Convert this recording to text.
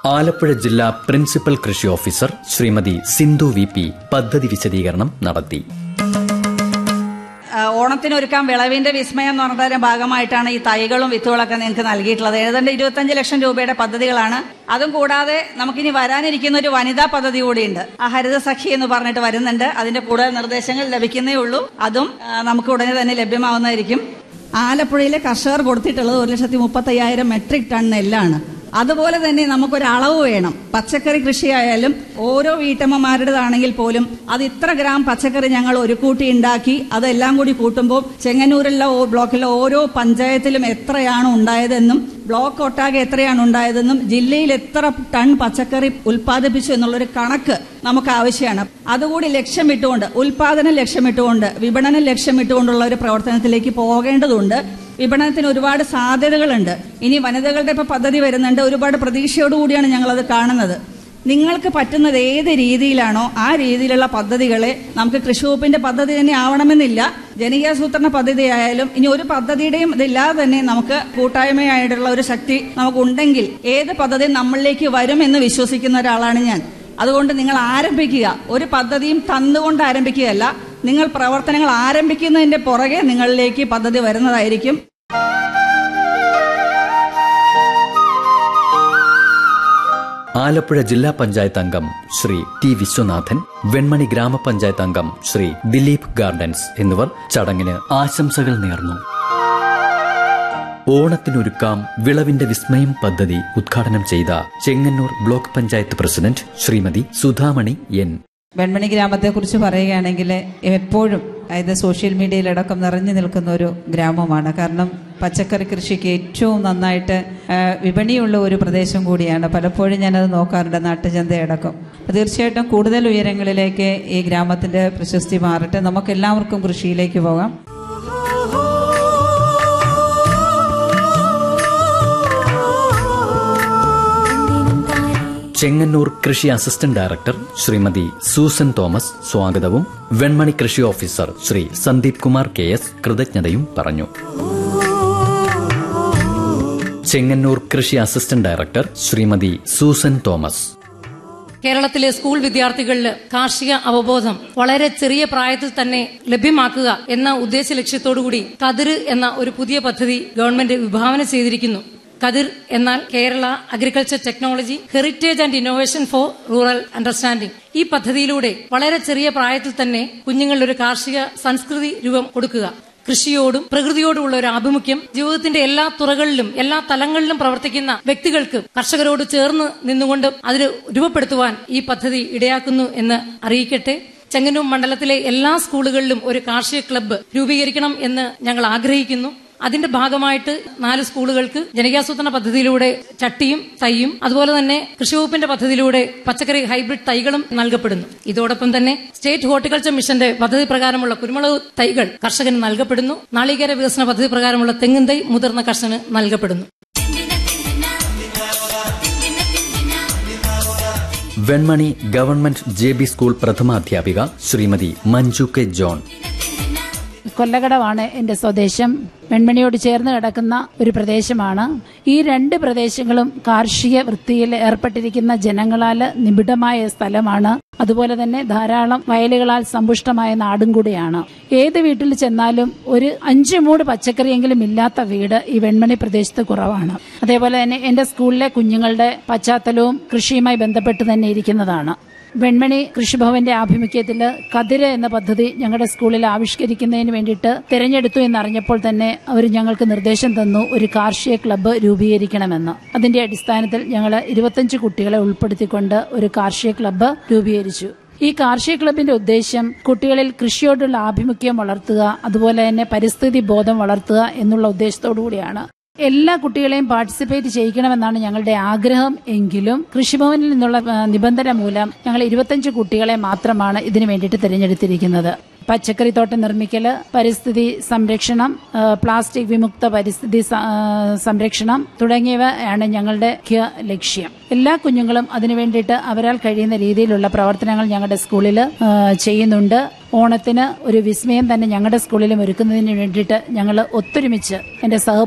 ആലപ്പുഴ ജില്ലാ പ്രിൻസിപ്പൽ കൃഷി officer Shrimati Sindhu V P പദ്ധതി വിശദീകരണം നടത്തി ആ, ഓണത്തിന് ഒരുക്കാൻ വിളവിന്റെ വിസ്മയം എന്ന് പറഞ്ഞതിന്റെ ഭാഗമായിട്ടാണ് ഈ തൈകളും വിത്തുകളൊക്കെ നിങ്ങൾക്ക് നൽകിയിട്ടുള്ളത് ഏതാണ്ട് ഇരുപത്തഞ്ച് ലക്ഷം രൂപയുടെ പദ്ധതികളാണ് അതും കൂടാതെ നമുക്കിനി വരാനിരിക്കുന്ന ഒരു വനിതാ പദ്ധതി കൂടിയുണ്ട് ആ ഹരിത സഖി എന്ന് പറഞ്ഞിട്ട് വരുന്നുണ്ട് അതിന്റെ കൂടുതൽ നിർദ്ദേശങ്ങൾ ലഭിക്കുന്നേ ഉള്ളൂ അതും ആ, നമുക്ക് ഉടനെ തന്നെ ലഭ്യമാവുന്നതായിരിക്കും ആലപ്പുഴയിലെ കർഷകർ കൊടുത്തിട്ടുള്ളത് ഒരു ലക്ഷത്തി മുപ്പത്തയ്യായിരം മെട്രിക് ടൺ നെല്ലാണ് അതുപോലെ തന്നെ നമുക്കൊരു അളവ് വേണം പച്ചക്കറി കൃഷിയായാലും ഓരോ വീട്ടമ്മമാരുടേതാണെങ്കിൽ പോലും അത് ഇത്ര ഗ്രാം പച്ചക്കറി ഞങ്ങൾ ഒരു കൂട്ടി ഉണ്ടാക്കി അതെല്ലാം കൂടി കൂട്ടുമ്പോൾ ചെങ്ങന്നൂരിലെ ഓ- ബ്ലോക്കിലെ ഓരോ പഞ്ചായത്തിലും എത്രയാണ് ഉണ്ടായതെന്നും ബ്ലോക്ക് ഒട്ടാകെ എത്രയാണ് ഉണ്ടായതെന്നും ജില്ലയിൽ എത്ര ടൺ പച്ചക്കറി ഉൽപ്പാദിപ്പിച്ചു എന്നുള്ളൊരു കണക്ക് നമുക്ക് ആവശ്യമാണ് അതുകൂടി ലക്ഷ്യമിട്ടുകൊണ്ട് ഉൽപാദനം ലക്ഷ്യമിട്ടുകൊണ്ട് വിപണനം ലക്ഷ്യമിട്ടുകൊണ്ടുള്ള ഒരു പ്രവർത്തനത്തിലേക്ക് പോകേണ്ടതുണ്ട് വിപണനത്തിന് ഒരുപാട് സാധ്യതകളുണ്ട് ഇനി വനിതകളുടെ ഇപ്പൊ പദ്ധതി വരുന്നുണ്ട് ഒരുപാട് പ്രതീക്ഷയോടുകൂടിയാണ് ഞങ്ങളത് കാണുന്നത് നിങ്ങൾക്ക് പറ്റുന്നത് ഏത് രീതിയിലാണോ ആ രീതിയിലുള്ള പദ്ധതികളെ നമുക്ക് കൃഷി വകുപ്പിന്റെ പദ്ധതി തന്നെ ആവണമെന്നില്ല ജനകീയാസൂത്രണ പദ്ധതി ആയാലും ഇനി ഒരു പദ്ധതിയുടെയും ഇതില്ലാതെ തന്നെ നമുക്ക് കൂട്ടായ്മയായിട്ടുള്ള ഒരു ശക്തി നമുക്കുണ്ടെങ്കിൽ ഏത് പദ്ധതി നമ്മളിലേക്ക് വരും എന്ന് വിശ്വസിക്കുന്ന ഒരാളാണ് ഞാൻ അതുകൊണ്ട് നിങ്ങൾ ആരംഭിക്കുക ഒരു പദ്ധതിയും തന്നുകൊണ്ട് ആരംഭിക്കുകയല്ല നിങ്ങൾ പ്രവർത്തനങ്ങൾ ആരംഭിക്കുന്നതിന്റെ പുറകെ നിങ്ങളിലേക്ക് പദ്ധതി വരുന്നതായിരിക്കും ആലപ്പുഴ ജില്ലാ പഞ്ചായത്ത് അംഗം ശ്രീ ടി വിശ്വനാഥൻ വെൺമണി ഗ്രാമപഞ്ചായത്ത് അംഗം ശ്രീ ദിലീപ് ഗാർഡൻസ് എന്നിവർ ചടങ്ങിന് ആശംസകൾ നേർന്നു ഓണത്തിനൊരുക്കാം വിളവിന്റെ വിസ്മയം പദ്ധതി ഉദ്ഘാടനം ചെയ്ത Chengannur block panchayat president Shrimati Sudhamani N Venmani ഗ്രാമത്തെക്കുറിച്ച് പറയുകയാണെങ്കിൽ എപ്പോഴും അതായത് സോഷ്യൽ മീഡിയയിലടക്കം നിറഞ്ഞു നിൽക്കുന്ന ഒരു ഗ്രാമമാണ് കാരണം പച്ചക്കറി കൃഷിക്ക് ഏറ്റവും നന്നായിട്ട് ആ, വിപണിയുള്ള ഒരു പ്രദേശം കൂടിയാണ് പലപ്പോഴും ഞാനത് നോക്കാറുണ്ട് നാട്ടുചന്തയടക്കം അപ്പോൾ തീർച്ചയായിട്ടും കൂടുതൽ ഉയരങ്ങളിലേക്ക് ഈ ഗ്രാമത്തിൻ്റെ പ്രശസ്തി മാറട്ടെ നമുക്കെല്ലാവർക്കും കൃഷിയിലേക്ക് പോകാം ചെങ്ങന്നൂർ കൃഷി അസിസ്റ്റന്റ് ഡയറക്ടർ ശ്രീമതി സൂസൻ തോമസ് സ്വാഗതവും വെൺമണി കൃഷി officer Shri Sandeep Kumar K S കൃതജ്ഞതയും പറഞ്ഞു ചെങ്ങന്നൂർ കൃഷി അസിസ്റ്റന്റ് ഡയറക്ടർ ശ്രീമതി സൂസൻ തോമസ് കേരളത്തിലെ സ്കൂൾ വിദ്യാർത്ഥികളിൽ കാർഷിക അവബോധം വളരെ ചെറിയ പ്രായത്തിൽ തന്നെ ലഭ്യമാക്കുക എന്ന ഉദ്ദേശ ലക്ഷ്യത്തോടുകൂടി കതിര് എന്ന ഒരു പുതിയ പദ്ധതി ഗവൺമെന്റ് വിഭാവന ചെയ്തിരിക്കുന്നു കതിർ എന്നാൽ Kerala agriculture technology heritage and innovation for rural understanding ഈ പദ്ധതിയിലൂടെ വളരെ ചെറിയ പ്രായത്തിൽ തന്നെ കുഞ്ഞുങ്ങളിൽ ഒരു കാർഷിക സംസ്കൃതി രൂപം കൊടുക്കുക കൃഷിയോടും പ്രകൃതിയോടുമുള്ള ഒരു ആഭിമുഖ്യം ജീവിതത്തിന്റെ എല്ലാ തുറകളിലും എല്ലാ തലങ്ങളിലും പ്രവർത്തിക്കുന്ന വ്യക്തികൾക്ക് കർഷകരോട് ചേർന്ന് നിന്നുകൊണ്ട് അതിന് രൂപപ്പെടുത്തുവാൻ ഈ പദ്ധതി ഇടയാക്കുന്നു എന്ന് അറിയിക്കട്ടെ ചെങ്ങന്നൂർ മണ്ഡലത്തിലെ എല്ലാ സ്കൂളുകളിലും ഒരു കാർഷിക ക്ലബ്ബ് രൂപീകരിക്കണം എന്ന് ഞങ്ങൾ ആഗ്രഹിക്കുന്നു അതിന്റെ ഭാഗമായിട്ട് നാല് സ്കൂളുകൾക്ക് ജനകീയാസൂത്രണ പദ്ധതിയിലൂടെ ചട്ടിയും തൈയും അതുപോലെ തന്നെ കൃഷിവകുപ്പിന്റെ പദ്ധതിയിലൂടെ പച്ചക്കറി ഹൈബ്രിഡ് തൈകളും നൽകപ്പെടുന്നു ഇതോടൊപ്പം തന്നെ സ്റ്റേറ്റ് ഹോർട്ടിക്കൾച്ചർ മിഷന്റെ പദ്ധതി പ്രകാരമുള്ള കുരുമുളക് തൈകൾ കർഷകന് നൽകപ്പെടുന്നു നാളികേര വികസന പദ്ധതി പ്രകാരമുള്ള തെങ്ങിൻ തൈ മുതിർന്ന കർഷകന് നൽകപ്പെടുന്നു Venmani government J B school പ്രഥമാധ്യാപിക ശ്രീമതി മഞ്ജു കെ ജോൺ കൊല്ലകടവാണ് എൻ്റെ സ്വദേശം വെൺമണിയോട് ചേർന്ന് കിടക്കുന്ന ഒരു പ്രദേശമാണ് ഈ രണ്ട് പ്രദേശങ്ങളും കാർഷിക വൃത്തിയിൽ ഏർപ്പെട്ടിരിക്കുന്ന ജനങ്ങളാൽ നിബിഡമായ സ്ഥലമാണ് അതുപോലെ തന്നെ ധാരാളം വയലുകളാൽ സമ്പുഷ്ടമായ നാടും കൂടിയാണ് ഏത് വീട്ടിൽ ചെന്നാലും ഒരു അഞ്ചു മൂട് പച്ചക്കറിയെങ്കിലും ഇല്ലാത്ത വീട് ഈ വെൺമണി പ്രദേശത്ത് കുറവാണ് അതേപോലെ തന്നെ എൻ്റെ സ്കൂളിലെ കുഞ്ഞുങ്ങളുടെ പശ്ചാത്തലവും കൃഷിയുമായി ബന്ധപ്പെട്ട് തന്നെ ഇരിക്കുന്നതാണ് വെൺമണി കൃഷിഭവന്റെ ആഭിമുഖ്യത്തിൽ കതിര് എന്ന പദ്ധതി ഞങ്ങളുടെ സ്കൂളിൽ ആവിഷ്കരിക്കുന്നതിന് വേണ്ടിയിട്ട് തിരഞ്ഞെടുത്തു എന്നറിഞ്ഞപ്പോൾ തന്നെ അവർ ഞങ്ങൾക്ക് നിർദ്ദേശം തന്നു ഒരു കാർഷിക ക്ലബ്ബ് രൂപീകരിക്കണമെന്ന് അതിന്റെ അടിസ്ഥാനത്തിൽ ഞങ്ങൾ ഇരുപത്തഞ്ച് കുട്ടികളെ ഉൾപ്പെടുത്തിക്കൊണ്ട് ഒരു കാർഷിക ക്ലബ്ബ് രൂപീകരിച്ചു ഈ കാർഷിക ക്ലബിന്റെ ഉദ്ദേശം കുട്ടികളിൽ കൃഷിയോടുള്ള ആഭിമുഖ്യം വളർത്തുക അതുപോലെ തന്നെ പരിസ്ഥിതി ബോധം വളർത്തുക എന്നുള്ള ഉദ്ദേശത്തോടു കൂടിയാണ് എല്ലാ കുട്ടികളെയും പാർട്ടിസിപ്പേറ്റ് ചെയ്യിക്കണമെന്നാണ് ഞങ്ങളുടെ ആഗ്രഹം എങ്കിലും കൃഷിഭവനിൽ നിന്നുള്ള ആ, നിബന്ധന മൂലം ഞങ്ങൾ ഇരുപത്തഞ്ച് കുട്ടികളെ മാത്രമാണ് ഇതിനു വേണ്ടിയിട്ട് തിരഞ്ഞെടുത്തിരിക്കുന്നത് പച്ചക്കറി തോട്ടം നിർമ്മിക്കൽ പരിസ്ഥിതി സംരക്ഷണം ആ, പ്ലാസ്റ്റിക് വിമുക്ത പരിസ്ഥിതി സ- ആ, സംരക്ഷണം തുടങ്ങിയവയാണ് ഞങ്ങളുടെ മുഖ്യ ലക്ഷ്യം എല്ലാ കുഞ്ഞുങ്ങളും അതിനു വേണ്ടിയിട്ട് അവരാൽ കഴിയുന്ന രീതിയിലുള്ള പ്രവർത്തനങ്ങൾ ഞങ്ങളുടെ സ്കൂളിൽ ആ, ചെയ്യുന്നുണ്ട് ഓണത്തിന് ഒരു വിസ്മയം തന്നെ ഞങ്ങളുടെ സ്കൂളിലും ഒരുക്കുന്നതിന് വേണ്ടിയിട്ട് ഞങ്ങൾ ഒത്തൊരുമിച്ച് എൻ്റെ സഹ